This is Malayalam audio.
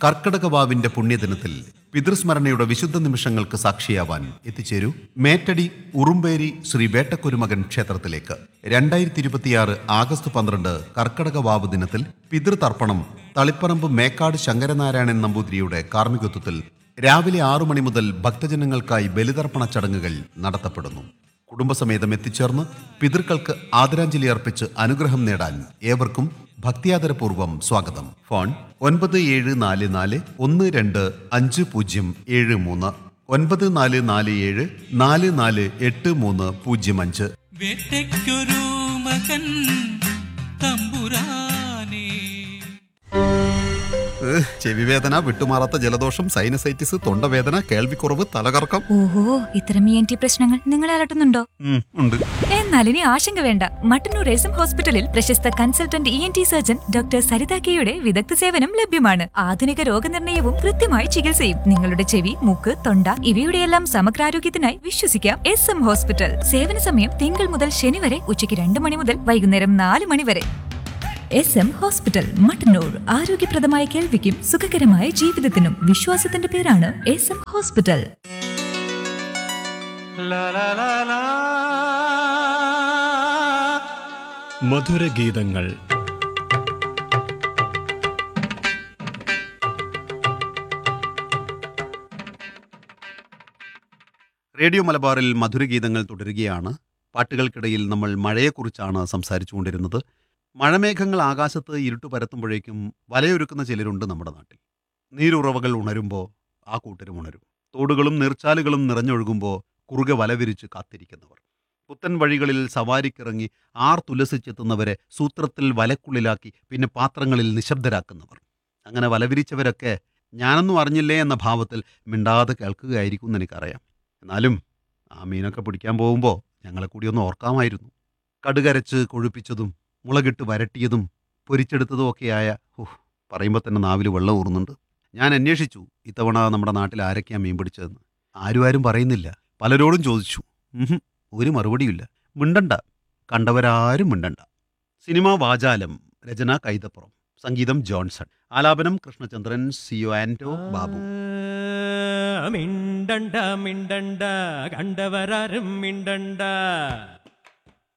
കർക്കടകവാവിന്റെ പുണ്യദിനത്തിൽ പിതൃസ്മരണയുടെ വിശുദ്ധ നിമിഷങ്ങൾക്ക് സാക്ഷിയാവാൻ എത്തിച്ചേരൂ മേറ്റടി ഉറുമ്പേരി ശ്രീ വേട്ടക്കുരുമകൻ ക്ഷേത്രത്തിലേക്ക് രണ്ടായിരത്തി ഇരുപത്തിയാറ് ആഗസ്റ്റ് പന്ത്രണ്ട് കർക്കടകവാവ് ദിനത്തിൽ പിതൃതർപ്പണം തളിപ്പറമ്പ് മേക്കാട് ശങ്കരനാരായണൻ നമ്പൂതിരിയുടെ കാർമ്മികത്വത്തിൽ രാവിലെ ആറു മണി മുതൽ ഭക്തജനങ്ങൾക്കായി ബലിതർപ്പണ ചടങ്ങുകൾ നടത്തപ്പെടുന്നു കുടുംബസമേതം എത്തിച്ചേർന്ന് പിതൃക്കൾക്ക് ആദരാഞ്ജലി അർപ്പിച്ച് അനുഗ്രഹം നേടാൻ ഏവർക്കും ഭക്തിയാദരപൂർവ്വം സ്വാഗതം ഫോൺ ഒൻപത് ഏഴ് നാല് നാല് ഒന്ന് രണ്ട് അഞ്ച് പൂജ്യം ഏഴ് മൂന്ന് ഒൻപത് നാല് നാല് ഏഴ് നാല് നാല് എട്ട് മൂന്ന് പൂജ്യം അഞ്ച് വേട്ടയ്ക്കൊരു മകൻ തമ്പുരാനേ ഏഹ്, ചെവിവേദന വിട്ടുമാറാത്ത ജലദോഷം സൈനസൈറ്റിസ് തൊണ്ടവേദന കേൾവിക്കുറവ് തലകറക്കം ഓഹോ ഇത്തരം ഇ എൻ ടി പ്രശ്നങ്ങൾ നിങ്ങളെ അലട്ടുന്നുണ്ടോ ഉം, ഉണ്ട് എന്നാൽ ഇനി ആശങ്ക വേണ്ട മട്ടന്നൂർ എസ് എം ഹോസ്പിറ്റലിൽ പ്രശസ്ത consultant E N T surgeon doctor Saritha കെയുടെ വിദഗ്ധ സേവനം ലഭ്യമാണ് ആധുനിക രോഗനിർണയവും കൃത്യമായ ചികിത്സയും നിങ്ങളുടെ ചെവി മൂക്ക് തൊണ്ട ഇവയുടെയെല്ലാം സമഗ്രാരോഗ്യത്തിനായി വിശ്വസിക്കാം എസ് എം ഹോസ്പിറ്റൽ സേവന സമയം തിങ്കൾ മുതൽ ശനി വരെ ഉച്ചയ്ക്ക് രണ്ട് മണി മുതൽ വൈകുന്നേരം നാല് മണി വരെ എസ് എം ഹോസ്പിറ്റൽ മട്ടന്നൂർ ആരോഗ്യപ്രദമായ കേൾവിക്കും സുഖകരമായ ജീവിതത്തിനും വിശ്വാസത്തിന്റെ പേരാണ് എസ് എം ഹോസ്പിറ്റൽ മധുരഗീതങ്ങൾ റേഡിയോ മലബാറിൽ മധുരഗീതങ്ങൾ തുടരുകയാണ് പാട്ടുകൾക്കിടയിൽ നമ്മൾ മഴയെക്കുറിച്ചാണ് സംസാരിച്ചുകൊണ്ടിരുന്നത് മഴമേഘങ്ങൾ ആകാശത്ത് ഇരുട്ട് പരത്തുമ്പോഴേക്കും വലയൊരുക്കുന്ന ചിലരുണ്ട് നമ്മുടെ നാട്ടിൽ നീരുറവകൾ ഉണരുമ്പോൾ ആ കൂട്ടരും ഉണരും തോടുകളും നീർച്ചാലുകളും നിറഞ്ഞൊഴുകുമ്പോൾ കുറുകെ വലവിരിച്ച് കാത്തിരിക്കുന്നവർ പുത്തൻ വഴികളിൽ സവാരിക്കിറങ്ങി ആർ തുലസിച്ചെത്തുന്നവരെ സൂത്രത്തിൽ വലക്കുള്ളിലാക്കി പിന്നെ പാത്രങ്ങളിൽ നിശബ്ദരാക്കുന്നവർ അങ്ങനെ വലവിരിച്ചവരൊക്കെ ഞാനൊന്നും അറിഞ്ഞില്ലേ എന്ന ഭാവത്തിൽ മിണ്ടാതെ കേൾക്കുകയായിരിക്കും എന്ന് എനിക്കറിയാം എന്നാലും ആ മീനൊക്കെ പിടിക്കാൻ പോകുമ്പോൾ ഞങ്ങളെ കൂടി ഒന്ന് ഓർക്കാമായിരുന്നു കടുകരച്ച് കൊഴുപ്പിച്ചതും മുളകിട്ട് വരട്ടിയതും പൊരിച്ചെടുത്തതും ഒക്കെയായ ഹുഹ് പറയുമ്പോൾ തന്നെ നാവിൽ വെള്ളം ഊറുന്നുണ്ട് ഞാൻ അന്വേഷിച്ചു ഇത്തവണ നമ്മുടെ നാട്ടിൽ ആരൊക്കെയാ മീൻ പിടിച്ചതെന്ന് ആരും ആരും പറയുന്നില്ല പലരോടും ചോദിച്ചു ഉഹും, ഒരു മറുപടിയില്ല മിണ്ടണ്ട കണ്ടവരാരും മിണ്ടണ്ട സിനിമ വാചാലം രചന കൈതപ്പുറം സംഗീതം ജോൺസൺ ആലാപനം കൃഷ്ണചന്ദ്രൻ സിയോ ആൻറ്റോ ബാബു മിണ്ടണ്ട മിണ്ടണ്ട കണ്ടവരാരും മിണ്ടണ്ട